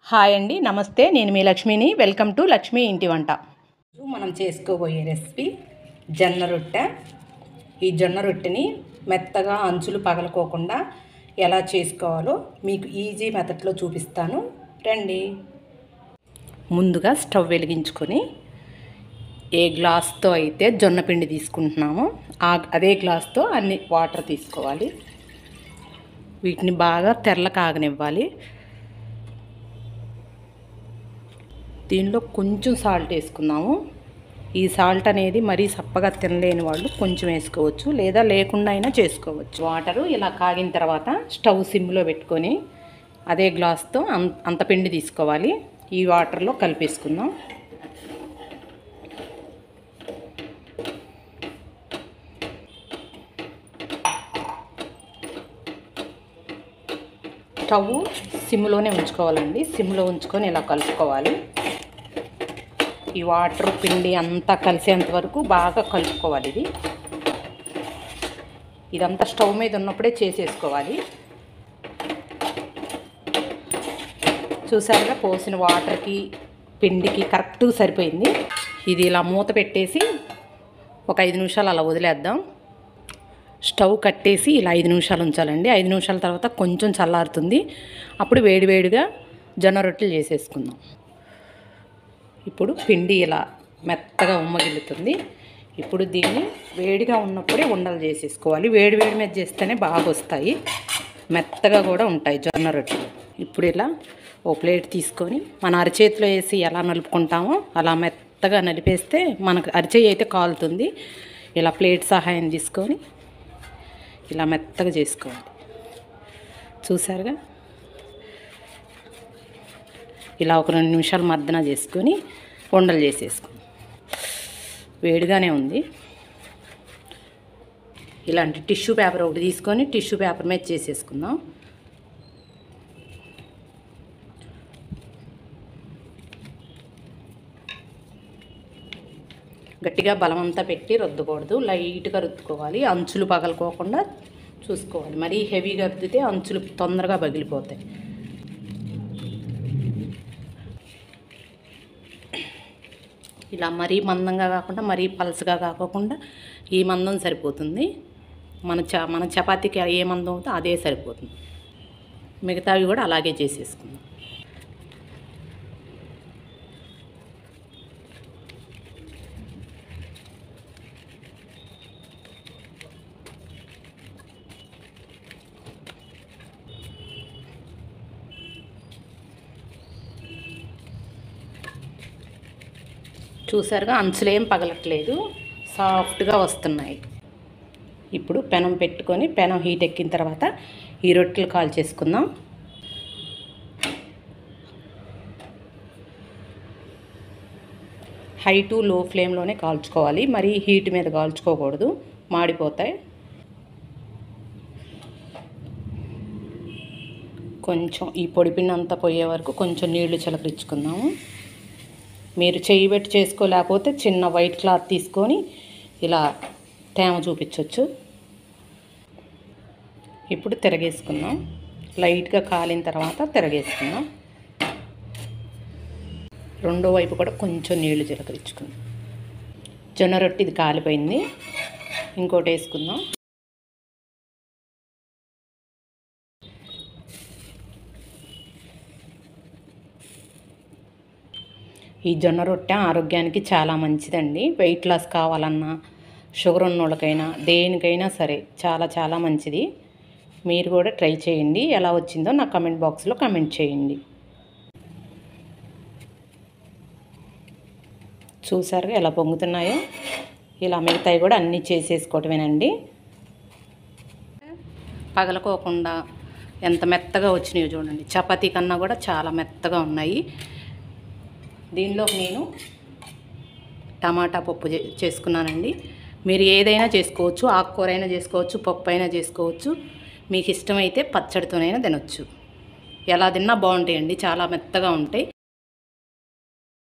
hi అండి నమస్తే నేను మీ లక్ష్మిని వెల్కమ్ టు లక్ష్మి ఇంటి వంట మనం చేసుకోబోయే రెసిపీ జొన్న రొట్టె ఈ జొన్న రొట్టెని మెత్తగా అంచులు పగలకోకుండా ఎలా చేసుకోవాలో మీకు ఈజీ మెథడ్లో చూపిస్తాను రండి ముందుగా స్టవ్ వెలిగించుకొని ఏ గ్లాస్తో అయితే జొన్న పిండి తీసుకుంటున్నామో ఆ అదే గ్లాస్తో అన్ని వాటర్ తీసుకోవాలి వీటిని బాగా తెల్ల కాగనివ్వాలి దీనిలో కొంచెం సాల్ట్ వేసుకుందాము ఈ సాల్ట్ అనేది మరీ సప్పగా తినలేని వాళ్ళు కొంచెం వేసుకోవచ్చు లేదా లేకుండా అయినా చేసుకోవచ్చు వాటరు ఇలా కాగిన తర్వాత స్టవ్ సిమ్లో పెట్టుకొని అదే గ్లాస్తో అం అంత పిండి తీసుకోవాలి ఈ వాటర్లో కలిపేసుకుందాం స్టవ్ సిమ్లోనే ఉంచుకోవాలండి సిమ్లో ఉంచుకొని ఇలా కలుపుకోవాలి ఈ వాటర్ పిండి అంతా కలిసేంత వరకు బాగా కలుపుకోవాలి ఇది ఇదంతా స్టవ్ మీద ఉన్నప్పుడే చేసేసుకోవాలి చూసారుగా పోసిన వాటర్కి పిండికి కరెక్ట్గా సరిపోయింది ఇది ఇలా మూత పెట్టేసి ఒక ఐదు నిమిషాలు అలా వదిలేద్దాం స్టవ్ కట్టేసి ఇలా ఐదు నిమిషాలు ఉంచాలండి ఐదు నిమిషాల తర్వాత కొంచెం చల్లారుతుంది అప్పుడు వేడివేడిగా జొన్న రొట్టెలు చేసేసుకుందాం ఇప్పుడు పిండి ఇలా మెత్తగా ఉమ్మగిల్లుతుంది ఇప్పుడు దీన్ని వేడిగా ఉన్నప్పుడే ఉండలు చేసేసుకోవాలి వేడి వేడి మీద చేస్తేనే బాగా వస్తాయి మెత్తగా కూడా ఉంటాయి జొన్న రొట్టెలు ఇప్పుడు ఇలా ఓ ప్లేట్ తీసుకొని మన అరచేతిలో వేసి ఎలా నలుపుకుంటామో అలా మెత్తగా నలిపేస్తే మనకు అరిచేయి అయితే కాలుతుంది ఇలా ప్లేట్ సహాయం తీసుకొని ఇలా మెత్తగా చేసుకోవాలి చూసారుగా ఇలా ఒక రెండు నిమిషాలు మర్దన చేసుకొని ఉండలు చేసేసుకుందాం వేడిగానే ఉంది ఇలాంటి టిష్యూ పేపర్ ఒకటి తీసుకొని టిష్యూ పేపర్ మీద చేసేసుకుందాం గట్టిగా బలమంతా పెట్టి రుద్దకూడదు లైట్గా రుద్దుకోవాలి అంచులు పగలుకోకుండా చూసుకోవాలి మరీ హెవీగా రుద్దితే అంచులు తొందరగా పగిలిపోతాయి ఇలా మరీ మందంగా కాకుండా మరీ పలసగా కాకోకుండా ఈ మందం సరిపోతుంది మన చ మన చపాతీకి ఏ మందం అవుతుందో అదే సరిపోతుంది మిగతావి కూడా అలాగే చేసేసుకుందాం చూసారుగా అంచులేం పగలట్లేదు సాఫ్ట్గా వస్తున్నాయి ఇప్పుడు పెనం పెట్టుకొని పెనం హీట్ ఎక్కిన తర్వాత ఈ రొట్టెలు కాల్ చేసుకుందాం హై టు లో ఫ్లేమ్లోనే కాల్చుకోవాలి మరీ హీట్ మీద కాల్చుకోకూడదు మాడిపోతాయి కొంచెం ఈ పొడిపిండి అంతా పోయే వరకు కొంచెం నీళ్లు చిలకరించుకుందాము మీరు చేయి పెట్టి చేసుకోలేకపోతే చిన్న వైట్ క్లాత్ తీసుకొని ఇలా తేమ చూపించవచ్చు ఇప్పుడు తిరగేసుకుందాం లైట్గా కాలిన తర్వాత తిరగేసుకుందాం రెండో వైపు కూడా కొంచెం నీళ్లు చిలకరించుకుందాం జొన్న రొట్టె ఇది కాలిపోయింది ఇంకోటి వేసుకుందాం ఈ జొన్న రొట్టె ఆరోగ్యానికి చాలా మంచిదండి వెయిట్ లాస్ కావాలన్నా షుగర్ ఉన్నోళ్ళకైనా దేనికైనా సరే చాలా చాలా మంచిది మీరు కూడా ట్రై చేయండి ఎలా వచ్చిందో నా కమెంట్ బాక్స్లో కమెంట్ చేయండి చూసారుగా ఎలా పొంగుతున్నాయో ఇలా మిగతాయి కూడా అన్నీ చేసేసుకోవటమేనండి పగలకోకుండా ఎంత మెత్తగా వచ్చినాయో చూడండి చపాతీ కన్నా కూడా చాలా మెత్తగా ఉన్నాయి దీనిలో నేను టమాటా పప్పు చే చేసుకున్నానండి మీరు ఏదైనా చేసుకోవచ్చు ఆకుకూర అయినా చేసుకోవచ్చు పప్పు అయినా చేసుకోవచ్చు మీకు ఇష్టమైతే పచ్చడితోనైనా తినొచ్చు ఎలా తిన్నా బాగుంటాయండి చాలా మెత్తగా ఉంటాయి